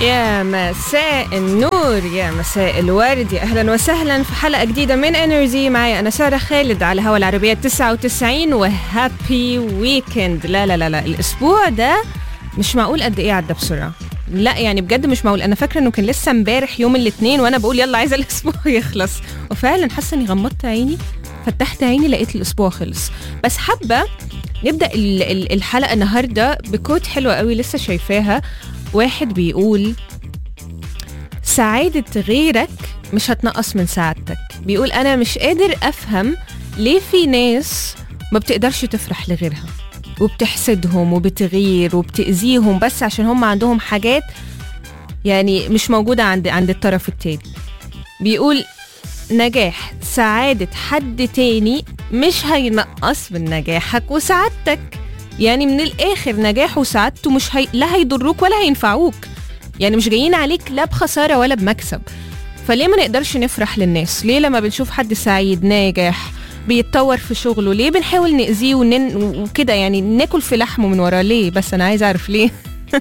يا مساء النور يا مساء الورد يا اهلا وسهلا في حلقه جديده من انرجي معايا انا ساره خالد على هوا العربيه 99 وهابي ويكند لا لا لا لا الاسبوع ده مش معقول قد ايه عدى بسرعه لا يعني بجد مش معقول انا فاكره انه كان لسه امبارح يوم الاثنين وانا بقول يلا عايزه الاسبوع يخلص وفعلا حاسه اني غمضت عيني فتحت عيني لقيت الاسبوع خلص بس حابه نبدا ال- ال- الحلقه النهارده بكوت حلوه قوي لسه شايفاها واحد بيقول سعادة غيرك مش هتنقص من سعادتك بيقول أنا مش قادر أفهم ليه في ناس ما بتقدرش تفرح لغيرها وبتحسدهم وبتغير وبتأذيهم بس عشان هم عندهم حاجات يعني مش موجودة عند عند الطرف التاني بيقول نجاح سعادة حد تاني مش هينقص من نجاحك وسعادتك يعني من الآخر نجاحه وسعادته مش هي... لا هيضروك ولا هينفعوك يعني مش جايين عليك لا بخسارة ولا بمكسب فليه ما نقدرش نفرح للناس ليه لما بنشوف حد سعيد ناجح بيتطور في شغله ليه بنحاول نأذيه ونن... وكده يعني ناكل في لحمه من وراه ليه بس انا عايزه اعرف ليه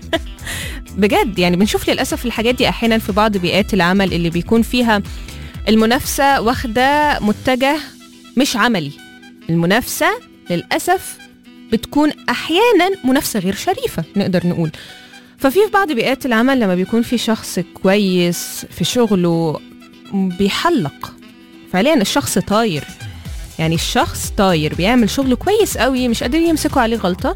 بجد يعني بنشوف للاسف الحاجات دي احيانا في بعض بيئات العمل اللي بيكون فيها المنافسه واخده متجه مش عملي المنافسه للاسف بتكون احيانا منافسه غير شريفه نقدر نقول ففي في بعض بيئات العمل لما بيكون في شخص كويس في شغله بيحلق فعليا الشخص طاير يعني الشخص طاير بيعمل شغله كويس قوي مش قادرين يمسكوا عليه غلطه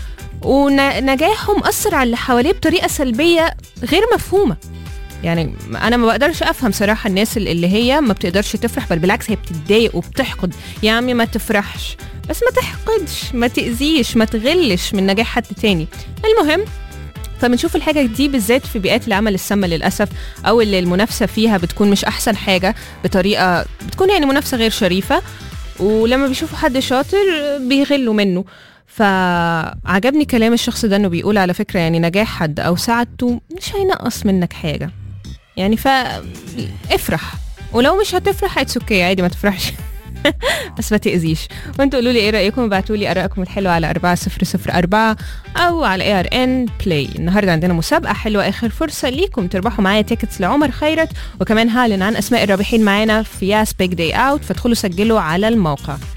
ونجاحه مأثر على اللي حواليه بطريقه سلبيه غير مفهومه يعني انا ما بقدرش افهم صراحه الناس اللي هي ما بتقدرش تفرح بل بالعكس هي بتتضايق وبتحقد يا عمي ما تفرحش بس ما تحقدش ما تأذيش ما تغلش من نجاح حد تاني المهم فبنشوف الحاجة دي بالذات في بيئات العمل السامة للأسف أو اللي المنافسة فيها بتكون مش أحسن حاجة بطريقة بتكون يعني منافسة غير شريفة ولما بيشوفوا حد شاطر بيغلوا منه فعجبني كلام الشخص ده انه بيقول على فكرة يعني نجاح حد أو سعادته مش هينقص منك حاجة يعني فافرح ولو مش هتفرح اتس اوكي عادي ما تفرحش بس ما تأذيش وانتوا قولوا لي ايه رأيكم ابعتوا لي ارائكم الحلوه على 4004 او على اي ار ان بلاي النهارده عندنا مسابقه حلوه اخر فرصه ليكم تربحوا معايا تيكتس لعمر خيرت وكمان هعلن عن اسماء الرابحين معانا في ياس بيج داي اوت فادخلوا سجلوا على الموقع